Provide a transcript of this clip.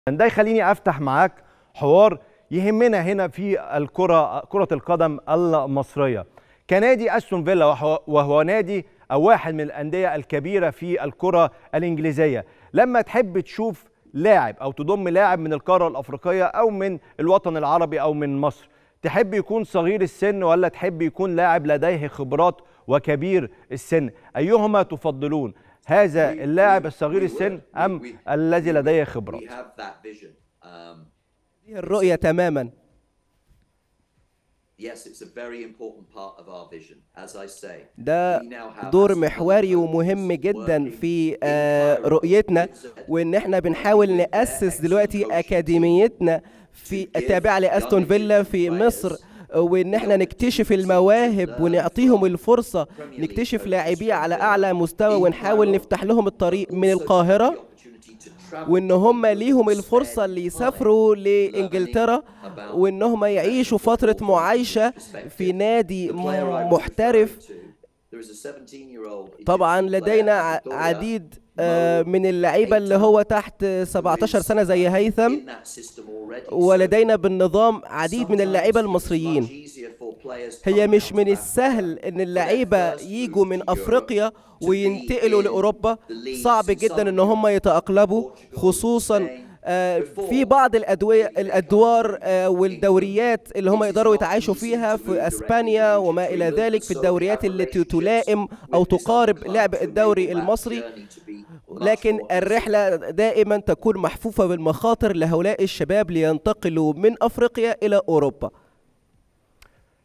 ده يخليني افتح معاك حوار يهمنا هنا في الكره كره القدم المصريه كنادي استون فيلا وهو- وهو نادي او واحد من الانديه الكبيره في الكره الانجليزيه لما تحب تشوف لاعب او تضم لاعب من القاره الافريقيه او من الوطن العربي او من مصر تحب يكون صغير السن ولا تحب يكون لاعب لديه خبرات وكبير السن ايهما تفضلون هذا اللاعب الصغير السن ام الذي لديه خبرات We have that vision. Um, هذه الرؤية تماما yes, it's a very important part of our vision. As I say, ده we now have دور Aston Villa محوري coaches ومهم جدا working في in آه، Cairo رؤيتنا with وان احنا بنحاول نأسس دلوقتي أكاديميتنا في التابعة لأستون فيلا في مصر وان احنا نكتشف المواهب ونعطيهم الفرصة نكتشف لاعبيه على اعلى مستوى ونحاول نفتح لهم الطريق من القاهرة وان هم ليهم الفرصة اللي يسافروا لانجلترا وان هم يعيشوا فترة معايشة في نادي م- محترف طبعا لدينا ع- عديد آه، من اللعيبة اللي هو تحت 17 سنة زي هيثم ولدينا بالنظام عديد من اللعيبة المصريين هي مش من السهل ان اللعيبة يجوا من افريقيا وينتقلوا لاوروبا صعب جدا ان هم يتأقلموا خصوصا آه، في بعض الادويه الادوار آه، والدوريات اللي هم يقدروا يتعايشوا فيها في اسبانيا وما الى ذلك في الدوريات التي تلائم او تقارب لعب الدوري المصري لكن الرحله دائما تكون محفوفه بالمخاطر لهؤلاء الشباب لينتقلوا من افريقيا الى اوروبا